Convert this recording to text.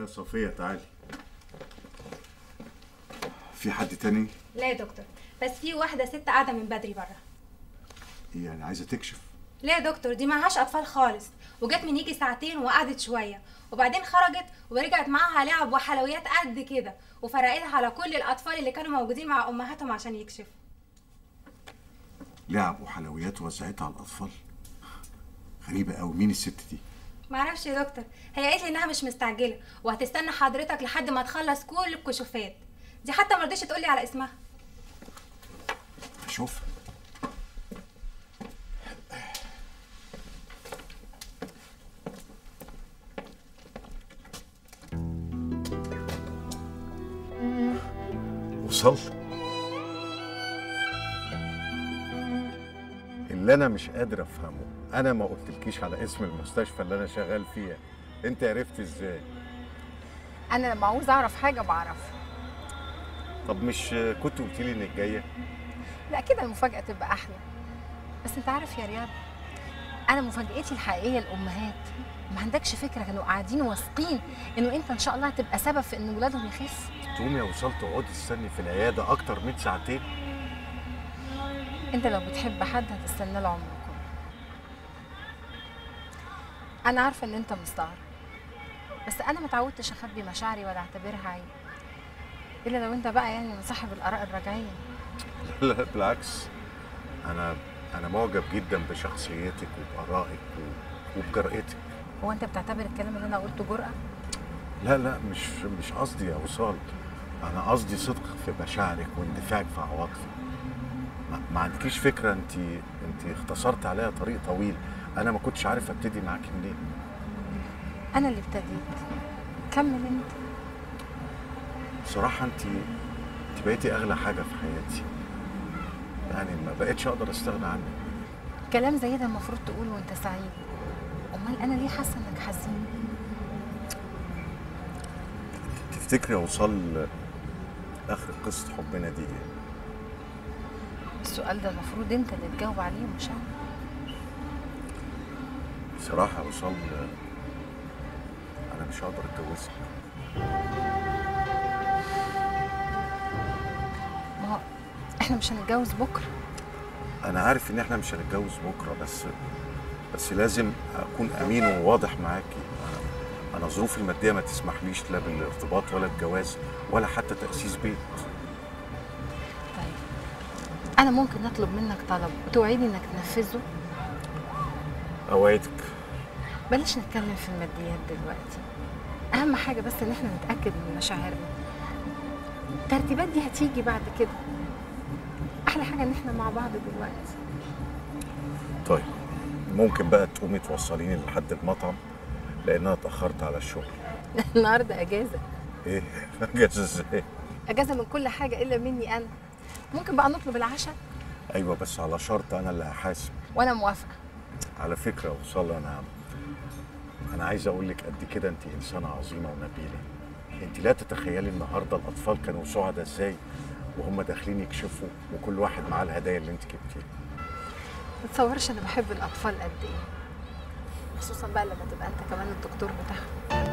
صفية تعالي في حد تاني لا يا دكتور بس في واحده ست قاعده من بدري بره يعني عايزة تكشف لا يا دكتور دي معهاش اطفال خالص وجت من يجي ساعتين وقعدت شويه وبعدين خرجت ورجعت معاها لعب وحلويات قد كده وفرقتها على كل الاطفال اللي كانوا موجودين مع امهاتهم عشان يكشفوا لعب وحلويات وزعتها على الأطفال غريبة أوي مين الست دي معرفش يا دكتور هي قالت لي انها مش مستعجله وهتستنى حضرتك لحد ما تخلص كل الكشوفات دي حتى ما رضيتش تقولي على اسمها أشوف وصلت اللي انا مش قادر افهمه انا ما قلتلكيش على اسم المستشفى اللي انا شغال فيها انت عرفت ازاي انا لما عاوز اعرف حاجه بعرفها طب مش كنت قلت لي انك جايه لا كده المفاجاه تبقى احلى بس انت عارف يا رياض انا مفاجاتي الحقيقيه الامهات ما عندكش فكره كانوا قاعدين واثقين انه انت ان شاء الله هتبقى سبب في ان ولادهم يخف تقومي يا وصلت اقعدي تستني في العياده اكتر من ساعتين انت لو بتحب حد هتستنى له عمره كله انا عارفه ان انت مستغرب بس انا ما اتعودتش اخبي مشاعري ولا اعتبرها عيب الا لو انت بقى يعني من صاحب الاراء الرجعيه لا بالعكس انا انا معجب جدا بشخصيتك وبارائك و- وبجرأتك هو انت بتعتبر الكلام اللي انا قلته جرأه لا لا مش مش قصدي يا وصال انا قصدي صدق في مشاعرك واندفاعك في عواطفك ما, ما عندكيش فكره انت انت اختصرت عليا طريق طويل انا ما كنتش عارف ابتدي معاكي منين انا اللي ابتديت كمل انت بصراحه انت انت بقيتي اغلى حاجه في حياتي يعني ما بقتش اقدر استغنى عنك كلام زي ده المفروض تقوله وانت سعيد امال انا ليه حاسه انك حزين تفتكري اوصل اخر قصه حبنا دي ايه السؤال ده المفروض انت اللي تجاوب عليه مش انا بصراحه اوصل انا مش هقدر اتجوزك ما هو احنا مش هنتجوز بكره انا عارف ان احنا مش هنتجوز بكره بس بس لازم اكون امين وواضح معاكي انا انا ظروفي الماديه ما تسمحليش لا بالارتباط ولا الجواز ولا حتى تاسيس بيت طيب انا ممكن اطلب منك طلب وتوعدني انك تنفذه اوعدك بلاش نتكلم في الماديات دلوقتي اهم حاجه بس ان احنا نتاكد من مشاعرنا الترتيبات دي هتيجي بعد كده احلى حاجه ان احنا مع بعض دلوقتي طيب ممكن بقى تقومي توصليني لحد المطعم لان انا اتاخرت على الشغل النهارده اجازه ايه اجازه ازاي اجازه من كل حاجه الا مني انا ممكن بقى نطلب العشاء ايوه بس على شرط انا اللي هحاسب وانا موافقه على فكره وصل انا انا عايز اقول لك قد كده انت انسانه عظيمه ونبيله انت لا تتخيلي النهارده الاطفال كانوا سعداء ازاي وهم داخلين يكشفوا وكل واحد معاه الهدايا اللي انت جبتيها ما تتصورش انا بحب الاطفال قد ايه خصوصا بقى لما تبقى انت كمان الدكتور بتاعهم